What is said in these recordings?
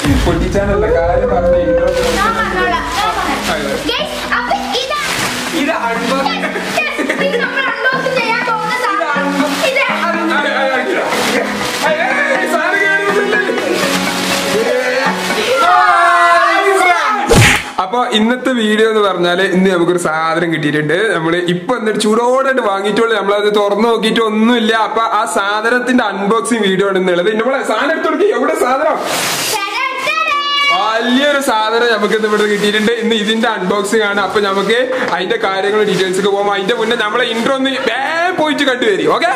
പൊട്ടിച്ചാനുള്ള കാര്യം പറഞ്ഞ intro ക്ക് ഞാൻ പറഞ്ഞോളാം, ഞാൻ പറയാം. അതെ. Guys, അപ്പൊ ഇതാ ഇത് അൺബോക്സ് Yes, yes, ഇത് നമ്മൾ unbox ചെയ്യാൻ പോകുന്ന സാധനം. ഇത് അതെ, അതെ, അതെ. അയ്യ, ഏയ്, സാധനം കേടുവന്നില്ലേ? അപ്പൊ ഇന്നത്തെ വീഡിയോ എന്ന് പറഞ്ഞാല് ഇന്ന് നമുക്കൊരു സാധനം കിട്ടിയിട്ടുണ്ട് നമ്മള് ഇപ്പൊ എന്നിട്ട് ചൂടോടെ വാങ്ങിയിട്ടുള്ളൂ നമ്മളത് തുറന്നു നോക്കിയിട്ട് ഒന്നുമില്ല അപ്പൊ ആ സാധനത്തിന്റെ അൺബോക്സിങ് വീഡിയോ ആണ് എന്നുള്ളത് നമ്മളെ സാധനം എടുത്തു കൊടുക്കി എവിടെ സാധനം വലിയൊരു സാധനം നമുക്ക് ഇന്ന് ഇവിടെ കിട്ടിയിട്ടുണ്ട് ഇന്ന് ഇതിന്റെ അൺബോക്സിംഗ് ആണ് അപ്പൊ നമുക്ക് അതിന്റെ കാര്യങ്ങൾ ഡീറ്റെയിൽസ് ഒക്കെ പോകുമ്പോൾ അതിന്റെ മുന്നേ നമ്മളെ ഇൻട്രോ ഒന്ന് വേഗം പോയിട്ട് കണ്ടുവരും ഓക്കെ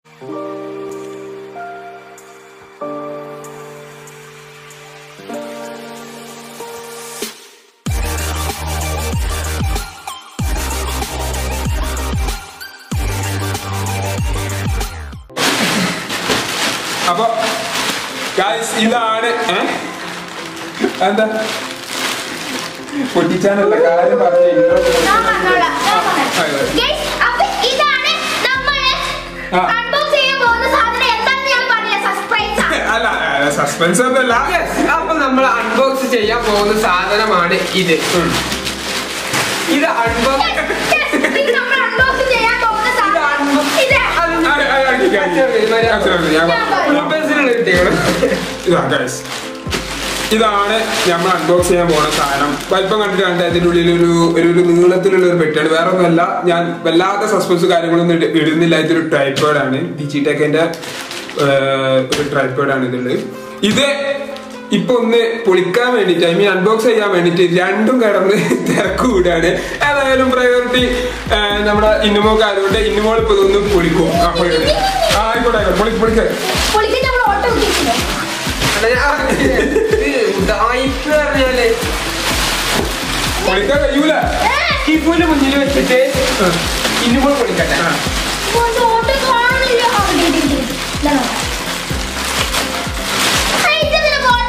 അപ്പൊ ഗായ്സ് ഇതാണ് ഏ? എന്താ പൊട്ടിച്ചാനുള്ള കാര്യം പറഞ്ഞ intro ക്ക് ഞാൻ പറഞ്ഞോളാം, ഞാൻ പറയാം. അതെ. Guys, അപ്പൊ ഇതാണ് നമ്മള് ആ. unbox ചെയ്യാൻ പോകുന്ന സാധനം എന്താണെന്ന് ഞാൻ പറഞ്ഞില്ല സർപ്രൈസ് അല്ല സസ്പെൻസ് ഒന്നല്ല അപ്പൊ നമ്മൾ അൺബോക്സ് ചെയ്യാൻ പോകുന്ന സാധനമാണ് ഇത് ഇത് അൺബോക്സ് ഇത് നമ്മൾ unbox ചെയ്യാൻ പോകുന്ന സാധനം ഇത് ഇതാ ഗൈസ് ഇതാണ് നമ്മൾ അൺബോക്സ് ചെയ്യാൻ പോണ സാധനം വലിപ്പം കണ്ടിട്ട് കണ്ട അതിന്റെ ഉള്ളിൽ ഒരു ഒരു ഒരു നീളത്തിലുള്ള ഒരു പെട്ടാണ് വേറെ ഒന്നുമല്ല ഞാൻ വല്ലാത്ത സസ്പെൻസ് കാര്യങ്ങളൊന്നും ഇട- ഇടുന്നില്ല ഇതൊരു ട്രൈപ്പേഡ് ആണ് ഡിജിടെക്കിന്റെ ഒരു ട്രൈപ്പേഡ് ആണ് ഇതിലുള്ളത് ഇത് ഇപ്പൊ ഒന്ന് പൊളിക്കാൻ വേണ്ടിട്ട് ഐ മീൻ അൺബോക്സ് ചെയ്യാൻ വേണ്ടിട്ട് രണ്ടും കിടന്ന് തിരക്ക് കൂടാണ് ഏതായാലും പ്രയോറിറ്റി നമ്മുടെ ഇന്നുമോക്ക് ആയതുകൊണ്ട് ഇന്നുമോൾ ഇപ്പൊ ഇതൊന്ന് പൊളിക്കും ആ, പൊളിക്കട്ടെ. ആ, ആയിക്കോട്ടെ ആയിക്കോട്ടെ പൊളി പൊളിക്കേ പൊളിക്ക് നമ്മൾ ഓട്ടോ കിട്ടിയിട്ടില്ല ഉഡായിപ്പ് പറഞ്ഞാല് പൊളിക്കാൻ കഴിയൂല കിപ്പുവിന്റെ മുന്നിൽ വെച്ചിട്ട് ഇന്നുമ്പോൾ കൊടുക്കട്ടെ ഓട്ടോ കാണുന്നില്ല ആ, ഇത്, ഇത്, ഇത്. ഇതാ നോക്കാം. ആ, ഇത് ഇതിന് പോ-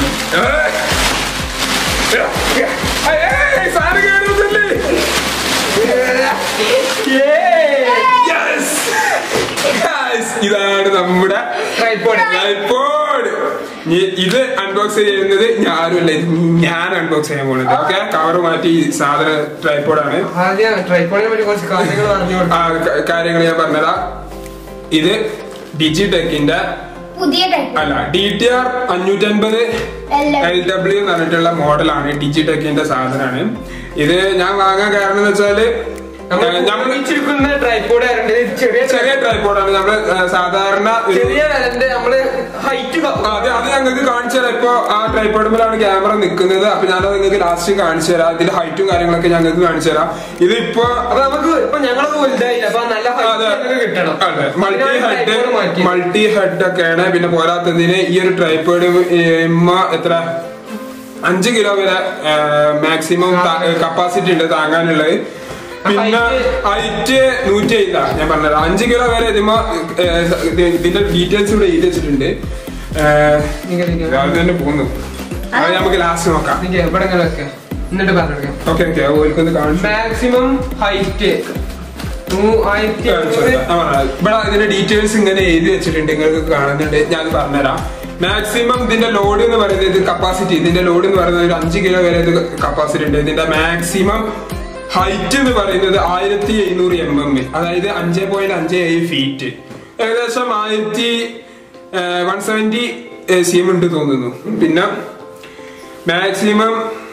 ഇതാണ് നമ്മുടെ ട്രൈപ്പോഡ് ട്രൈപോഡ് ഇത് അൺബോക്സ് ചെയ്യുന്നത് ഞാനുമല്ല ഇത് ഞാൻ അൺബോക്സ് ചെയ്യാൻ പോകുന്നത് ഓക്കെ കവർ മാറ്റി ഈ സാധന ട്രൈപോഡാണ് ആദ്യം ട്രൈപ്പോഡിനെ പറ്റി കുറച്ച് കാര്യങ്ങൾ പറഞ്ഞു ആ ക- കാര്യങ്ങൾ ഞാൻ പറഞ്ഞുതരാം ഇത് ഡിജിടെക്കിന്റെ പുതിയ ടൈപ്പ് അല്ല ഡി ടി ആർ അഞ്ഞൂറ്റൻപത് എൽ ഡബ്ല്യു എന്ന് പറഞ്ഞിട്ടുള്ള മോഡലാണ് ഡിജിടെക്കിന്റെ സാധനമാണ് ഇത് ഞാൻ വാങ്ങാൻ കാരണം എന്ന് വെച്ചാല് നമ്മൾ നമ്മൾ ഉപയോഗിച്ചിരിക്കുന്ന ട്രൈപ്പോഡ് ആയിരുന്നു ചെറിയ ചെറിയ ട്രൈപോഡാണ് നമ്മള് ആ, സാധാരണ ഒരു ചെറിയ വിലന്റെ നമ്മള് ഹൈറ്റ് ആ, അത് അത് ഞങ്ങൾക്ക് കാണിച്ചു തരാം ഇപ്പൊ ആ ട്രൈപോഡുമ്പോഴാണ് ക്യാമറ നിൽക്കുന്നത് അപ്പൊ ഞാനത് നിങ്ങൾക്ക് ലാസ്റ്റ് കാണിച്ചു തരാം ഇതിന്റെ ഹൈറ്റും കാര്യങ്ങളൊക്കെ ഞങ്ങൾക്ക് കാണിച്ചു തരാം ഇതിപ്പോ അപ്പൊ നമുക്ക് ഇപ്പൊ ഞങ്ങളൊക്കെ വലുതായില്ല അപ്പൊ നല്ല അതെ. ഹൈറ്റ് ഞങ്ങൾക്ക് കിട്ടണം അതെ മൾട്ടി അതിനാണ് ഹെഡ് tripod മാറ്റിയത്. മൾട്ടി ഹെഡ് ഒക്കെയാണ് പിന്നെ പോരാത്തതിന് ഈ ഒരു ട്രൈപോഡ് എത്ര അഞ്ച് കിലോ വരെ മാക്സിമം കപ്പാസിറ്റി ഉണ്ട് താങ്ങാനുള്ളത് പിന്നെ ഹൈറ്റ് നൂറ്റി അയ്യാ ഞാൻ പറഞ്ഞത് അഞ്ച് കിലോ വരെ ഇതിമോ ഇതിന്റെ ഡീറ്റെയിൽസ് ഇവിടെ എഴുതി വെച്ചിട്ടുണ്ട് നിങ്ങ- നിങ്ങ. അത് തന്നെ പോകുന്നു അത് നമുക്ക് ലാസ്റ്റ് നോക്കാം നിക്ക് ഇവിടെ ഇങ്ങനെ വെക്കാം എന്നിട്ട് പറഞ്ഞെടുക്കാം ഓക്കെ ഓക്കെ ഓൽക്കൊന്ന് കാണിച്ചു മാക്സിമം ഹൈറ്റ് ആയിരത്തി കാണിച്ചു അഞ്ഞൂറ് തരാം. ആ, പറഞ്ഞത്. ഇവിടെ ഇതിന്റെ ഡീറ്റെയിൽസ് ഇങ്ങനെ എഴുതി വെച്ചിട്ടുണ്ട് നിങ്ങൾക്ക് കാണുന്നുണ്ട് ഞാൻ പറഞ്ഞുതരാം മാക്സിമം ഇതിന്റെ ലോഡ് എന്ന് പറയുന്നത് ഇത് കപ്പാസിറ്റി ഇതിന്റെ ലോഡ് എന്ന് പറയുന്നത് ഒരു അഞ്ച് കിലോ വരെ ഇത് കപ്പാസിറ്റി ഉണ്ട് ഇതിന്റെ മാക്സിമം ഹൈറ്റ് എന്ന് പറയുന്നത് ആയിരത്തി എഴുന്നൂറ് എം എം അതായത് അഞ്ച് പോയിന്റ് അഞ്ച് ഏഴ് ഫീറ്റ് ഏകദേശം ആയിരത്തി വൺ സെവന്റി സി എം ഉണ്ട് തോന്നുന്നു പിന്നെ മാക്സിമം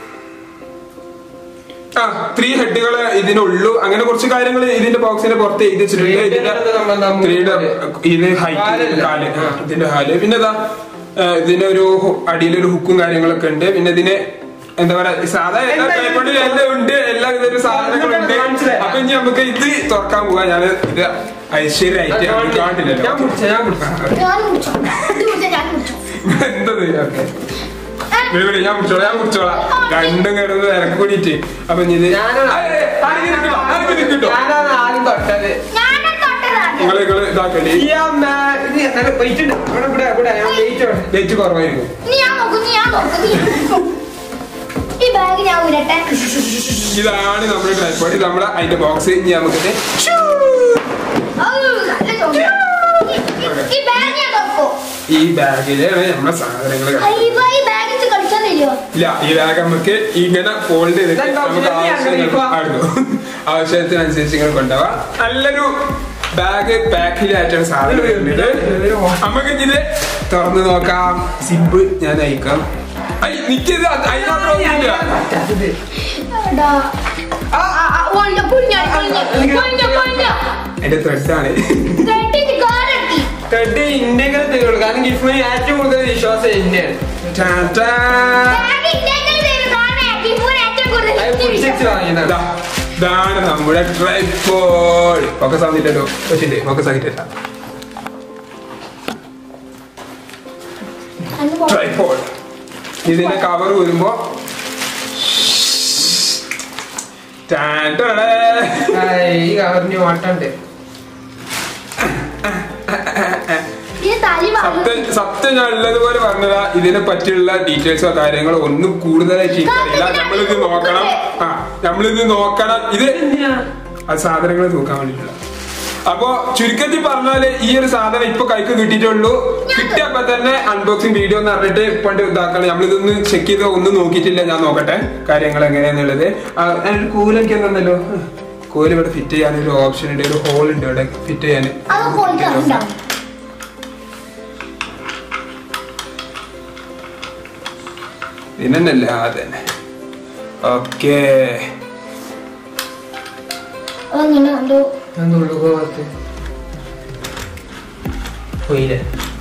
ആ ത്രീ ഹെഡുകൾ ഇതിനുള്ളൂ അങ്ങനെ കുറച്ച് കാര്യങ്ങൾ ഇതിന്റെ ബോക്സിന്റെ പുറത്ത് എഴുതി വെച്ചിട്ടുണ്ട് Three head ഇതിന്റെ എന്നത് നമ്മൾ എന്താ three head, മൂന്ന് ഇത് ഹൈറ്റ് കാലല്ല. കാല് ആ, ഇതിന്റെ കാല് പിന്നെ ഇതാ ആ, ഇതിന്റെ ഒരു അടിയിലൊരു ഹുക്കും കാര്യങ്ങളൊക്കെ ഉണ്ട് പിന്നെ ഇതിന് എന്താ പറയാ സാധാ എല്ലാ എന്താ ടൈപ്പോഡിലും എല്ലാം ഉണ്ട് എല്ലാ വിധ സാധനങ്ങളുണ്ട് മനസ്സിലായി. അപ്പൊ ഇനി നമുക്ക് ഇത് തുറക്കാൻ പോവാ ഞാൻ ഇത് ഐശ്വര്യമായിട്ട് ഞാൻ കാണില്ലല്ലോ കുടിച്ച ഞാൻ കുടിച്ച ഞാൻ കുടിച്ചോ ഇത് കുടിച്ചോ ഞാൻ കുടിച്ചോ എന്തത് ഓക്കെ ഇവിടെ ഞാൻ കുടിച്ചോളാം ഞാൻ കുടിച്ചോളാം രണ്ടും കിടന്ന് ഇറക്കി കൂടിയിട്ട് അപ്പൊ ഇനി ഇത് ഞാനാണ് അയ്യ, ആരെങ്കിലും നിൽക്കട്ടോ? ആരെങ്കിലും നിൽക്കട്ടോ? ഞാനാണ് ആദ്യം തൊട്ടത് ഞാനാ തൊട്ടതാണ് നിങ്ങള് നിങ്ങള് ഇതാക്കല്ലേ ഈ അമ്മ ഇത് നല്ല weight ഉണ്ട്. ഇവിടെ ഇവിടെ ഇവിടെ ഞാൻ weight ഉണ്ട്. ഡേറ്റ് കുറവായിരിക്കും നീ ഞാൻ നോക്കും നീ ഞാൻ നോക്കും നീ ഈ ബാഗ് ഞാൻ ഉരട്ടെ ഇതാണ് നമ്മുടെ ട്രൈപ്പോഡ് ഇത് നമ്മളെ അതിന്റെ ബോക്സ് ഇനി നമുക്കിത് ഔ, നല്ല ചോദ്യം. ഈ- ഈ- ഈ ബാഗ് ഞാൻ നോക്കോ ഈ ബാഗിലാണ് നമ്മുടെ സാധനങ്ങൾ അയ്യോ ഈ ബാഗ് വെച്ച് കളിച്ചു ഇല്ല ഈ ബാഗ് നമുക്ക് ഇങ്ങനെ ഫോൾഡ് ചെയ്തിട്ട് ഇതെന്താ നമുക്ക് ശരിയാണ് ആവശ്യത്തിന് ഇപ്പൊ? ആയിരുന്നു. ആവശ്യത്തിനനുസരിച്ച് ഇങ്ങനെ കൊണ്ടുപോവാം നല്ലൊരു ബാഗ് പാക്കിലായിട്ടാണ് സാധനം വരുന്നത് നമുക്ക് ഇതില് തുറന്നു നോക്കാം സിബ് ഞാൻ അയക്കാം ഐ, നിക്കത് അത് അതിനകത്ത് ഒന്നുമില്ല. എടാ. ആ, ആ, ആ, പൊളിഞ്ഞു, പൊളിഞ്ഞു, പൊളിഞ്ഞു, പൊളിഞ്ഞു, പൊളിഞ്ഞു. എന്റെ ത്രെഡാണ് കെട്ടിട്ട് കാലെടുത്തി. തൊട്ട് ഇന്ത്യക്കാരെ തരുള്ളൂ കാരണം ഗിഫ്റ്റിന് ഏറ്റവും കൂടുതൽ വിശ്വാസം എന്നെയാണ് ബാഗ് ഇട്ടേക്കൽ തരുന്നതാണ് ടിപ്പുവിന് ഏറ്റവും കൂടുതൽ അത് പിടിച്ചു വിശ്വാസം. വാങ്ങിയതാണ് ഇതാണ് നമ്മുടെ ട്രൈപോഡ് ഫോക്കസ് ആവുന്നില്ലല്ലോ പക്ഷേ ഫോക്കസ് ആയിട്ടില്ല അന്ന് പോ- ട്രൈപോഡ് ഇതിന്റെ കവർ വരുമ്പോ ടാൻ ടടടേ. ഈ കവറിന് ഓട്ടണ്ട് ഇത് തലി വാങ്ങും. സത്യം സത്യം ഞാൻ ഉള്ളതുപോലെ പറഞ്ഞതാ ഇതിനെ പറ്റിയുള്ള ഡീറ്റെയിൽസോ കാര്യങ്ങളോ ഒന്നും കൂടുതലായിട്ട് എനിക്കറിയില്ല നമ്മളിത് നോക്കണം ആ നമ്മളിത് നോക്കണം ഇത് ആ സാധനങ്ങൾ നോക്കാൻ വേണ്ടിയിട്ടുള്ള അപ്പോ ചുരുക്കത്തിൽ പറഞ്ഞാല് ഈ ഒരു സാധനം ഇപ്പൊ കൈക്ക് കിട്ടിയിട്ടുള്ളൂ കിട്ടിയപ്പോ തന്നെ അൺബോക്സിംഗ് വീഡിയോ എന്ന് പറഞ്ഞിട്ട് പണ്ട് ഇതാക്കണം നമ്മളിതൊന്ന് ചെക്ക് ചെയ്ത് ഒന്നും നോക്കിയിട്ടില്ല ഞാൻ നോക്കട്ടെ കാര്യങ്ങൾ എങ്ങനെയാന്നുള്ളത് ആ, അതിനൊരു കൂലൊക്കെ തന്നല്ലോ കോല് ഇവിടെ ഫിറ്റ് ചെയ്യാൻ ഒരു ഓപ്ഷൻ ഉണ്ട് ഒരു ഹോൾ ഉണ്ട് ഇവിടെ ഫിറ്റ് ചെയ്യാൻ അത് കോഴിക്കാറുണ്ടാവും ഇതിനല്ല അതന്നെ ഓക്കേ അതങ്ങനെ എന്തോ എന്തുള്ളു കോവത്ത് പോയില്ലേ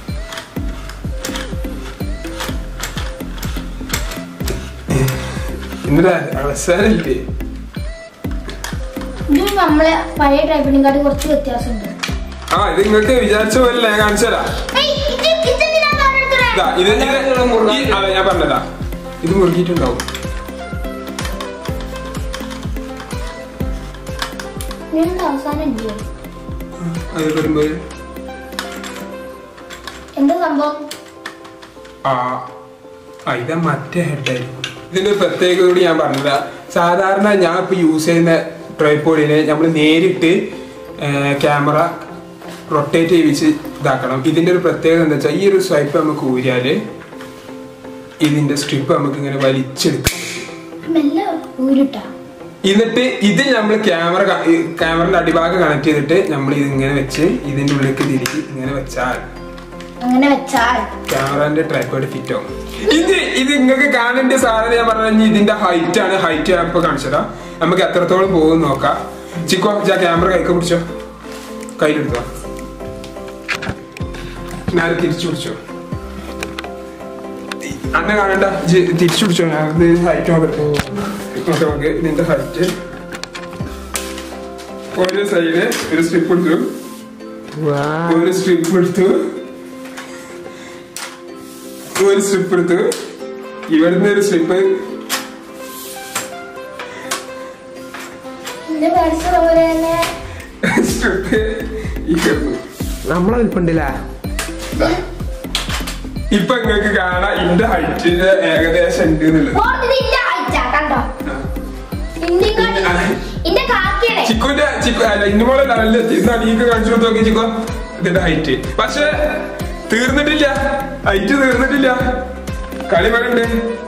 ഇന്നലെ അവസാനല്ലേ ഇത് നമ്മളെ പഴയ ടൈപ്പിനെക്കാട്ടി കുറച്ച് വ്യത്യാസമുണ്ട് ആ ഇത് നിങ്ങൾക്ക് വിചാരിച്ച പോലെ ഞാൻ കാണിച്ചു തരാം ഏയ്, ഇത് ഇതെന്തിനാ കാലെടുത്തത്? ഇതാ, ഇത് ഇത് ഈ- അതെ ഞാൻ പറഞ്ഞതാ ഇത് മുറുകിയിട്ടുണ്ടാവും ഇതിനെന്താ അവസാനം ഇല്ലയോ അത് വരുമ്പോൾ എന്താ സംഭവം ആ ആ ഇത് മറ്റേ ഹെഡായിരിക്കും ഇതിന്റെ പ്രത്യേകത കൂടി ഞാൻ പറഞ്ഞതാ സാധാരണ ഞാൻ ഇപ്പൊ യൂസ് ചെയ്യുന്ന ട്രൈപ്പോഡിനെ നമ്മൾ നേരിട്ട് ക്യാമറ റൊട്ടേറ്റ് ചെയ്യിച്ച് ഇതാക്കണം ഇതിന്റെ ഒരു പ്രത്യേകത എന്താ വെച്ചാൽ ഈ ഒരു സ്വൈപ്പ് നമുക്ക് ഊരിയാല് ഇതിന്റെ സ്ട്രിപ്പ് നമുക്ക് ഇങ്ങനെ വലിച്ചെടുക്കാം മെല്ലെ ഊരിട്ടാ എന്നിട്ട് ഇത് നമ്മൾ ക്യാമറ ക്യാമറയുടെ അടിഭാഗം കണക്ട് ചെയ്തിട്ട് നമ്മൾ ഇത് ഇങ്ങനെ വെച്ച് ഇതിന്റെ ഉള്ളിലേക്ക് തിരിച്ച് ഇങ്ങനെ വെച്ചാൽ അങ്ങനെ വെച്ചാൽ ക്യാമറന്റെ ട്രൈപ്പോഡ് ഫിറ്റ് ആവും ഇത് ഇത് നിങ്ങൾക്ക് കാണേണ്ട സാധനം ഞാൻ പറഞ്ഞ ഇതിന്റെ ഹൈറ്റ് ആണ് ഹൈറ്റ് ഞാൻ ഇപ്പൊ കാണിച്ചതാ നമുക്ക് എത്രത്തോളം പോകും നോക്കാം ചിക്കോ ആ ക്യാമറ കൈക്ക് പിടിച്ചോ കയ്യിലെടുത്തോ ഞാൻ തിരിച്ചു പിടിച്ചോ അന്നെ കാണണ്ട ജി- തിരിച്ചു പിടിച്ചോ ഞാൻ ഹൈറ്റ് നോക്കട്ടെ നോക്കാം നമുക്ക് ഇതിന്റെ ഹൈറ്റ് ഒരു സൈഡ് ഒരു സ്ട്രിപ്പ് എടുത്തു ഒരു സ്ട്രിപ്പ് എടുത്തു ഒരു സ്ട്രിപ്പ് എടുത്തു ഇവിടുന്ന് ഒരു സ്ട്രിപ്പ് എന്റെ പഠിച്ചത് പോലെ തന്നെ സ്ട്രിപ്പ് ഇടുന്നു നമ്മളെ വിൽപ്പുണ്ടല്ലേ ഇപ്പൊ നിങ്ങൾക്ക് കാണാം ഇന്റെ ഹൈറ്റിന്റെ ഏകദേശം ഉണ്ട് എന്നുള്ളത് ഓർത്തിട്ട് ഇല്ല അയച്ചാ കണ്ടോ ഇന്ത്യക്കാട്ടി ഇന്റെ കാക്കിയുടെ ചിക്കുന്റെ ചിക്കു അല്ല ഇന്നു പോലെ ലെവലിൽ എത്തി ഇന്നാ നീക്ക് കാണിച്ചു കൊടുത്ത് നോക്കി ചിക്കോ ഇതിന്റെ ഹൈറ്റ് പക്ഷെ തീർന്നിട്ടില്ല ഹൈറ്റ് തീർന്നിട്ടില്ല കളി വേണ്ടേ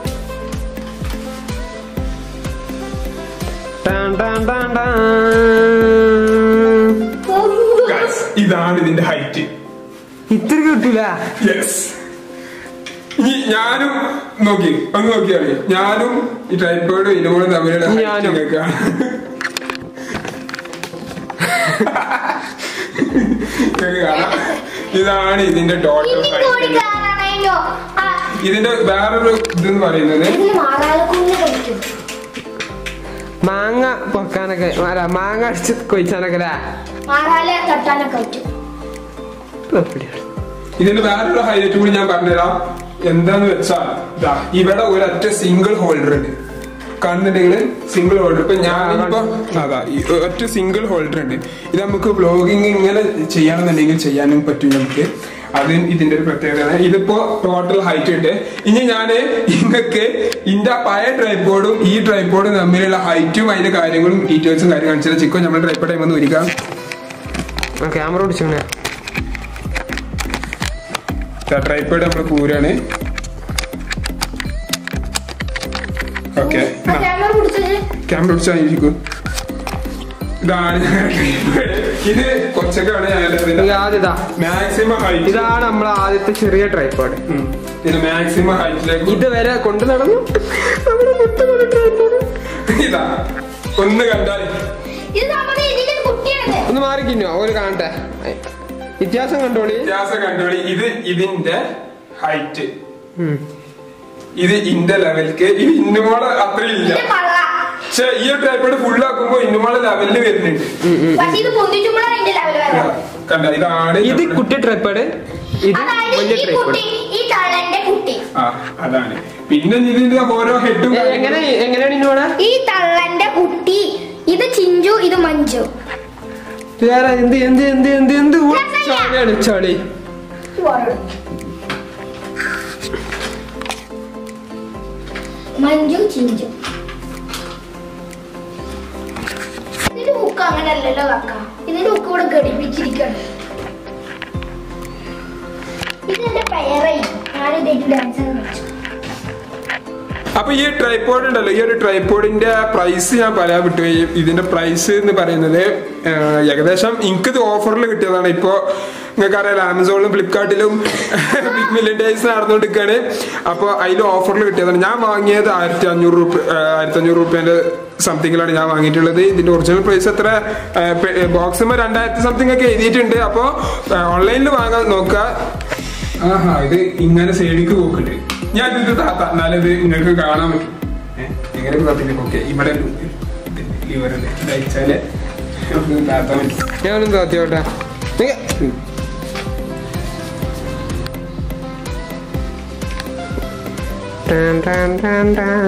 Guys, ഇതാണ് ഇതിന്റെ ഹൈറ്റ് ഇത്ര കിട്ടൂല യെസ് ഇനി ഞാനും നോക്കി ഒന്ന് നോക്കിയാൽ ഞാനും ഈ ട്രൈപ്പോഡും ഇതിനോടും തമ്മിലുള്ള height ഞാനും. കേൾക്കാം നിങ്ങൾക്ക് കാണാം ഇതാണ് ഇതിന്റെ ടോട്ടൽ ഇനി കൂടി ഹൈറ്റ് കാണാനോ ആ ഇതിന്റെ വേറൊരു ഇതെന്ന് പറയുന്നത് ഇതിൽ മാറാലക്കുഞ്ഞ് കളിക്കും മാങ്ങ പൊക്കാനൊക്കെ അല്ല മാങ്ങ അടിച്ച് കൊയ്ച്ചാനൊക്കെ അല്ലേ മാറാല തട്ടാനൊക്കെ പറ്റും ഇതിന്റെ വേറൊരു ഹൈലൈറ്റ് കൂടി ഞാൻ പറഞ്ഞുതരാം എന്താന്ന് വെച്ചാൽ ദാ ഇവിടെ ഒരൊറ്റ സിംഗിൾ ഹോൾഡർ ഉണ്ട് കാണുന്നുണ്ടെങ്കിൽ സിംഗിൾ ഹോൾഡർ ഇപ്പൊ ഞാൻ ഇപ്പൊ അതാ ഈ ഒറ്റ സിംഗിൾ ഹോൾഡർ ഉണ്ട് ഇത് നമുക്ക് വ്ലോഗിങ് ഇങ്ങനെ ചെയ്യണമെന്നുണ്ടെങ്കിൽ ചെയ്യാനും പറ്റും നമുക്ക് അത് ഇതിന്റെ ഒരു പ്രത്യേകതയാണ് ഇതിപ്പോ ടോട്ടൽ ഹൈറ്റ് ഉണ്ട് ഇനി ഞാന് നിങ്ങൾക്ക് ഇന്റെ പഴയ ട്രൈപ്പോഡും ഈ ട്രൈപ്പോഡും തമ്മിലുള്ള ഹൈറ്റും അതിന്റെ കാര്യങ്ങളും ഡീറ്റെയിൽസും കാര്യം കാണിച്ചാൽ ചിക്കോ നമ്മുടെ ട്രൈപ്പോഡ് ടൈം ഒന്ന് വരിക ക്യാമറ പിടിച്ചോണേ ട്രൈപ്പോഡ് നമ്മൾ കൂരാണ് ഓക്കെ ആ ക്യാമറ പിടിച്ചത് ക്യാമറ പിടിച്ചായിരിക്കും ഇതാണ് ഇത് കൊച്ചക്കാണ് ഇത് ആദ്യതാ മാക്സിമം ഹൈറ്റ് ഇതാണ് നമ്മളെ ആദ്യത്തെ ചെറിയ ട്രൈപ്പോഡ് ഇത് മാക്സിമം ഹൈറ്റിലേക്ക് ഇതുവരെ കൊണ്ടു നടന്നു നമ്മുടെ മുത്തുകൊണ്ട് tripod. ഇതാ ഒന്ന് കണ്ടാൽ ഇത് നമ്മുടെ ഇതിന്റെ കുട്ടിയാണ് ഒന്ന് മാറിക്കിന്നോ ഒരു കാണട്ടെ വ്യത്യാസം കണ്ടോളി വ്യത്യാസം കണ്ടോളി ഇത് ഇതിന്റെ ഹൈറ്റ് ഉം. ഇത് ഇന്റെ ലെവലിക്ക് ഇത് ഇന്നുമോളെ അത്രയില്ല ഇത് പള്ള പക്ഷെ ഈ ട്രൈപ്പോഡ് ഫുൾ ആക്കുമ്പോ ഇന്നുമോളെ ലെവലില് വരുന്നുണ്ട് പക്ഷെ ഇത് പൊന്തിച്ചുമ്പോഴാണ് ഇതിന്റെ ലെവൽ വരാം കണ്ട ഇതാണ് ഇത് നമ്മുടെ- കുട്ടി ട്രൈപ്പോഡ് ഇത് അതായത് വലിയ ഈ ട്രൈപ്പോഡ് കുട്ടി ഈ തള്ളന്റെ കുട്ടി ആ അതാണ് പിന്നെ ഇതിന്റെ ഓരോ ഹെഡും എങ്ങനെ എങ്ങനെയാണ് ഇന്നോടെ ഈ തള്ളന്റെ കുട്ടി ഇത് ചിഞ്ചു ഇത് മഞ്ജു വേറെ എന്ത് എന്ത് എന്ത് എന്ത് എന്ത് ഊ, രസമില്ല. ചളിയാണ് ചളി മഞ്ജു ചിഞ്ചു ഇതിന്റെ ബുക്ക് അങ്ങനല്ലല്ലോ കക്ക ഇതിന്റെ ബുക്ക് ഇവിടെ ഘടിപ്പിച്ചിരിക്കണം ഇതെന്റെ പേരായി ഞാനിതേക്ക് ഡാൻസ് വെച്ചു അപ്പൊ ഈ ട്രൈപ്പോഡ് ഉണ്ടല്ലോ ഈ ഒരു ട്രൈപ്പോഡിന്റെ പ്രൈസ് ഞാൻ പറയാൻ വിട്ടുപോയി ഇതിന്റെ പ്രൈസ് എന്ന് പറയുന്നത് ഏഹ്, ഏകദേശം എനിക്കിത് ഓഫറിൽ കിട്ടിയതാണ് ഇപ്പോ നിങ്ങൾക്കറിയാലോ ആമസോണിലും ഫ്ലിപ്കാർട്ടിലും ബിഗ് മില്യൺ ഡേയ്സ് നടന്നുകൊണ്ടിരിക്കുകയാണ് അപ്പോൾ അതിൽ ഓഫറിൽ കിട്ടിയതാണ് ഞാൻ വാങ്ങിയത് ആയിരത്തി അഞ്ഞൂറ് രൂപ ആയിരത്തി അഞ്ഞൂറ് റുപ്യന്റെ സംതിങ്ങിലാണ് ഞാൻ വാങ്ങിയിട്ടുള്ളത് ഇതിന്റെ ഒറിജിനൽ പ്രൈസ് എത്ര ബോക്സുമ്പോൾ രണ്ടായിരത്തി സംതിങ് ഒക്കെ എഴുതിയിട്ടുണ്ട് അപ്പോൾ ഓൺലൈനിൽ വാങ്ങാൻ നോക്കുക ആഹാ ഇത് ഇങ്ങനെ സൈഡിക്ക് പോക്കുണ്ട് ഞാൻ ഇത് താത്ത എന്നാലും ഇത് നിങ്ങൾക്ക് കാണാൻ പറ്റും ഏഹ്, എങ്ങനെ താത്തിന്റെ ഓക്കെ ഇവിടെ ലിവറല്ലേ ഇതയച്ചാല് നമുക്ക് താത്താൻ പറ്റും ഞാനും താത്തിയോട്ടെ ടാൻ ടാൻ ടാൻ ടാൻ.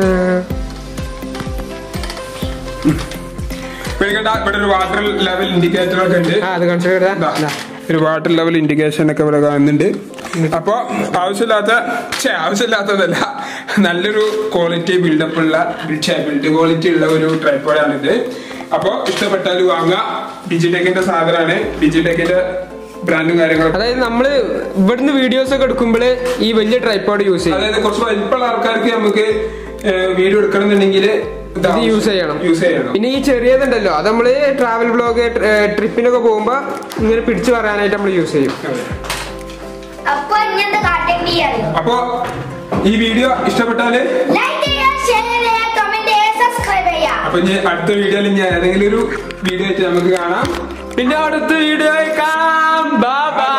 പേടിക്കണ്ട ഇവിടെ ഒരു വാട്ടർ ലെവൽ ഇൻഡിക്കേറ്റർ ഒക്കെ ഉണ്ട് ആ അത് കൺസിഡർ ദാ, ഒരു വാട്ടർ ലെവൽ ഇൻഡിക്കേഷൻ ഒക്കെ ഇവിടെ കാണുന്നുണ്ട് അപ്പൊ ആവശ്യമില്ലാത്ത ഛെ, ആവശ്യമില്ലാത്തതല്ല നല്ലൊരു ക്വാളിറ്റി ബിൽഡപ്പ് ഉള്ള ബിൽഡ് ക്വാളിറ്റി ഉള്ള ഒരു ട്രൈപ്പോഡാണിത് അപ്പൊ ഇഷ്ടപ്പെട്ടാൽ വാങ്ങാം ഡിജിടെക്കിന്റെ സാധനമാണ് ഡിജിടെക്കിന്റെ ബ്രാൻഡും കാര്യങ്ങളൊക്കെ അതായത് നമ്മള് ഇവിടുന്ന് വീഡിയോസ് ഒക്കെ എടുക്കുമ്പോൾ ഈ വലിയ ട്രൈപ്പോഡ് യൂസ് ചെയ്യും അതായത് കുറച്ച് വലിപ്പമുള്ള ആൾക്കാർക്ക് നമുക്ക് വീഡിയോ എടുക്കണം എന്നുണ്ടെങ്കിൽ ഇത് യൂസ് ചെയ്യണം യൂസ് ചെയ്യണം പിന്നെ ഈ ചെറിയതുണ്ടല്ലോ അത് നമ്മള് ട്രാവൽ ബ്ലോഗ് ട്രിപ്പിനൊക്കെ പോകുമ്പോ ഇങ്ങനെ പിടിച്ചു പറയാനായിട്ട് നമ്മൾ യൂസ് ചെയ്യും അതെ. അപ്പൊ ഇങ്ങനത്തെ കാട്ടേണ്ടി അറിയോ അപ്പൊ ഈ വീഡിയോ ഇഷ്ടപ്പെട്ടാല് ലൈക്ക് ചെയ്യുക ഷെയർ ചെയ്യുക കമന്റ് ചെയ്യുക സബ്സ്ക്രൈബ് ചെയ്യുക അപ്പൊ ഇനി അടുത്ത വീഡിയോയിൽ ഞാൻ ഏതെങ്കിലും ഒരു വീഡിയോ ആയിട്ട് നമുക്ക് കാണാം പിന്നെ അടുത്ത വീഡിയോ കാണാം ബൈ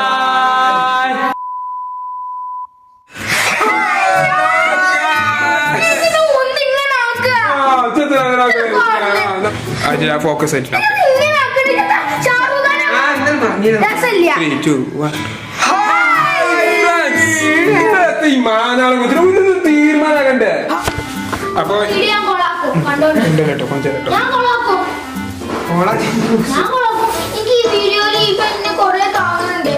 ഇതിന് ഒന്നിങ്ങനെ ആക്കുക ഫോക്കസ് ആയിട്ടില്ല ഇങ്ങനെ ആക്കണില്ല ഷാറുഖാൻ രസമില്ല ത്രീ ടു വൺ മാനാളെ കുറിച്ച് ഒരു തീരുമാനാകണ്ടേ അപ്പൊ വീഡിയോ ഞാൻ കൊളാക്കും കണ്ടോണ്ട് ഉണ്ട് കേട്ടോ കുറച്ച് കേട്ടോ ഞാൻ കൊളാക്കും ഞാൻ കൊളാക്കും എനിക്ക് ഈ വീഡിയോയിൽ ഇപ്പൊ എന്നെ കൊറേ കാണുന്നുണ്ട്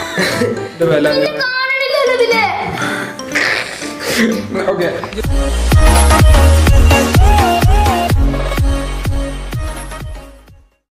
ഇത് വില എന്നെ കാണണില്ലല്ലോ ഇതില് ഓക്കെ